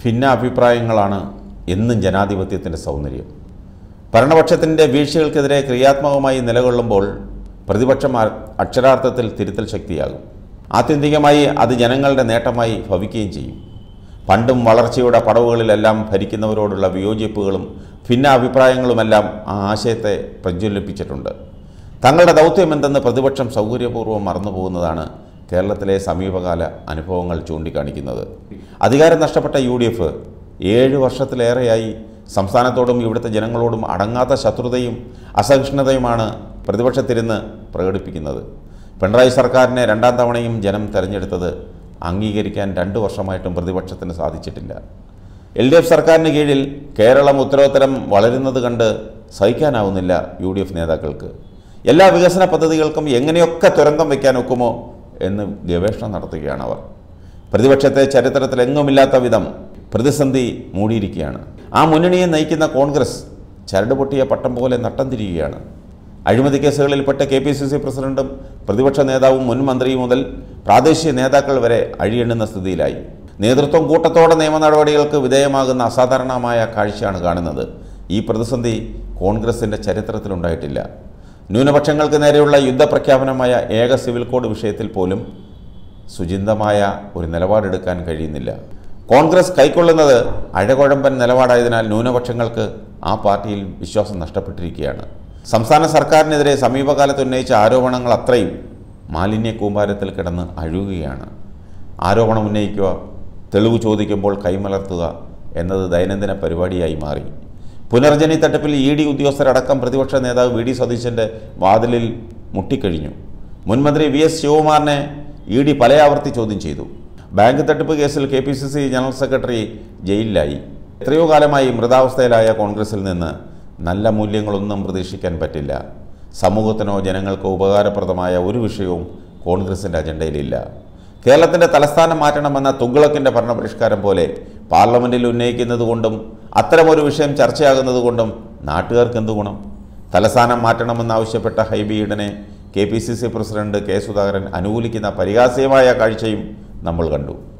ഭിന്ന അഭിപ്രായങ്ങളാണ് എന്നും ജനാധിപത്യത്തിൻ്റെ സൗന്ദര്യം ഭരണപക്ഷത്തിൻ്റെ വീഴ്ചകൾക്കെതിരെ ക്രിയാത്മകമായി നിലകൊള്ളുമ്പോൾ പ്രതിപക്ഷം അ- അക്ഷരാർത്ഥത്തിൽ തിരുത്തൽ ശക്തിയാകും ആത്യന്തികമായി അത് ജനങ്ങളുടെ നേട്ടമായി ഭവിക്കുകയും ചെയ്യും പണ്ടും വളർച്ചയുടെ പടവുകളിലെല്ലാം ഭരിക്കുന്നവരോടുള്ള വിയോജിപ്പുകളും ഭിന്ന അഭിപ്രായങ്ങളുമെല്ലാം ആ ആശയത്തെ പ്രജ്വലിപ്പിച്ചിട്ടുണ്ട് തങ്ങളുടെ ദൗത്യമെന്തെന്ന് പ്രതിപക്ഷം സൗകര്യപൂർവ്വം മറന്നുപോകുന്നതാണ് കേരളത്തിലെ സമീപകാല അനുഭവങ്ങൾ ചൂണ്ടിക്കാണിക്കുന്നത് അധികാരം നഷ്ടപ്പെട്ട യു ഡി എഫ് ഏഴ് വർഷത്തിലേറെയായി സംസ്ഥാനത്തോടും ഇവിടുത്തെ ജനങ്ങളോടും അടങ്ങാത്ത ശത്രുതയും അസഹിഷ്ണുതയുമാണ് പ്രതിപക്ഷത്തിരുന്ന് പ്രകടിപ്പിക്കുന്നത് പിണറായി സർക്കാരിനെ രണ്ടാം തവണയും ജനം തെരഞ്ഞെടുത്തത് അംഗീകരിക്കാൻ രണ്ട് വർഷമായിട്ടും പ്രതിപക്ഷത്തിന് സാധിച്ചിട്ടില്ല എൽ ഡി എഫ് സർക്കാരിന് കീഴിൽ കേരളം ഉത്തരോത്തരം വളരുന്നത് കണ്ട് സഹിക്കാനാവുന്നില്ല യു ഡി എഫ് നേതാക്കൾക്ക് എല്ലാ വികസന പദ്ധതികൾക്കും എങ്ങനെയൊക്കെ തുരങ്കം വയ്ക്കാൻ ഒക്കുമോ എന്ന് ഗവേഷണം നടത്തുകയാണ് അവർ പ്രതിപക്ഷത്തെ ചരിത്രത്തിലെങ്ങുമില്ലാത്ത വിധം പ്രതിസന്ധി മൂടിയിരിക്കുകയാണ് ആ മുന്നണിയെ നയിക്കുന്ന കോൺഗ്രസ് ചരട് പൊട്ടിയ പട്ടം പോലെ നട്ടം തിരിയുകയാണ് അഴിമതി കേസുകളിൽപ്പെട്ട കെ പി സി സി പ്രസിഡന്റും പ്രതിപക്ഷ നേതാവും മുൻ മന്ത്രിയും മുതൽ പ്രാദേശിക നേതാക്കൾ വരെ അഴിയെണ്ണുന്ന സ്ഥിതിയിലായി നേതൃത്വം കൂട്ടത്തോടെ നിയമ നടപടികൾക്ക് വിധേയമാകുന്ന അസാധാരണമായ കാഴ്ചയാണ് കാണുന്നത് ഈ പ്രതിസന്ധി കോൺഗ്രസിൻ്റെ ചരിത്രത്തിലുണ്ടായിട്ടില്ല ന്യൂനപക്ഷങ്ങൾക്ക് നേരെയുള്ള യുദ്ധപ്രഖ്യാപനമായ ഏക സിവിൽ കോഡ് വിഷയത്തിൽ പോലും സുചിന്തമായ ഒരു നിലപാടെടുക്കാൻ കഴിയുന്നില്ല കോൺഗ്രസ് കൈക്കൊള്ളുന്നത് അഴകുഴമ്പൻ നിലപാടായതിനാൽ ന്യൂനപക്ഷങ്ങൾക്ക് ആ പാർട്ടിയിൽ വിശ്വാസം നഷ്ടപ്പെട്ടിരിക്കുകയാണ് സംസ്ഥാന സർക്കാരിനെതിരെ സമീപകാലത്ത് ഉന്നയിച്ച ആരോപണങ്ങൾ അത്രയും മാലിന്യ കൂമ്പാരത്തിൽ കിടന്ന് അഴുകുകയാണ് ആരോപണം ഉന്നയിക്കുക തെളിവ് ചോദിക്കുമ്പോൾ കൈമലർത്തുക എന്നത് ദൈനംദിന പരിപാടിയായി മാറി പുനർജനി തട്ടിപ്പിൽ ഇ ഡി ഉദ്യോഗസ്ഥരടക്കം പ്രതിപക്ഷ നേതാവ് വി ഡി സതീശൻ്റെ വാതിലിൽ മുട്ടിക്കഴിഞ്ഞു മുൻമന്ത്രി വി എസ് ശിവകുമാറിനെ ഇ ഡി പലയാവർത്തി ചോദ്യം ചെയ്തു ബാങ്ക് തട്ടിപ്പ് കേസിൽ K P C C general secretary ജയിലിലായി എത്രയോ കാലമായി മൃതാവസ്ഥയിലായ കോൺഗ്രസിൽ നിന്ന് നല്ല മൂല്യങ്ങളൊന്നും പ്രതീക്ഷിക്കാൻ പറ്റില്ല സമൂഹത്തിനോ ജനങ്ങൾക്കോ ഉപകാരപ്രദമായ ഒരു വിഷയവും കോൺഗ്രസിൻ്റെ അജണ്ടയിലില്ല കേരളത്തിൻ്റെ തലസ്ഥാനം മാറ്റണമെന്ന തുഗ്ലക്കിൻ്റെ ഭരണപരിഷ്കാരം പോലെ പാർലമെൻറ്റിൽ ഉന്നയിക്കുന്നത് കൊണ്ടും അത്തരമൊരു വിഷയം ചർച്ചയാകുന്നത് കൊണ്ടും നാട്ടുകാർക്ക് എന്ത് ഗുണം തലസ്ഥാനം മാറ്റണമെന്നാവശ്യപ്പെട്ട ഹൈബി ഈഡനെ K P C C president K Sudhakaran അനുകൂലിക്കുന്ന പരിഹാസ്യമായ കാഴ്ചയും നമ്മൾ കണ്ടു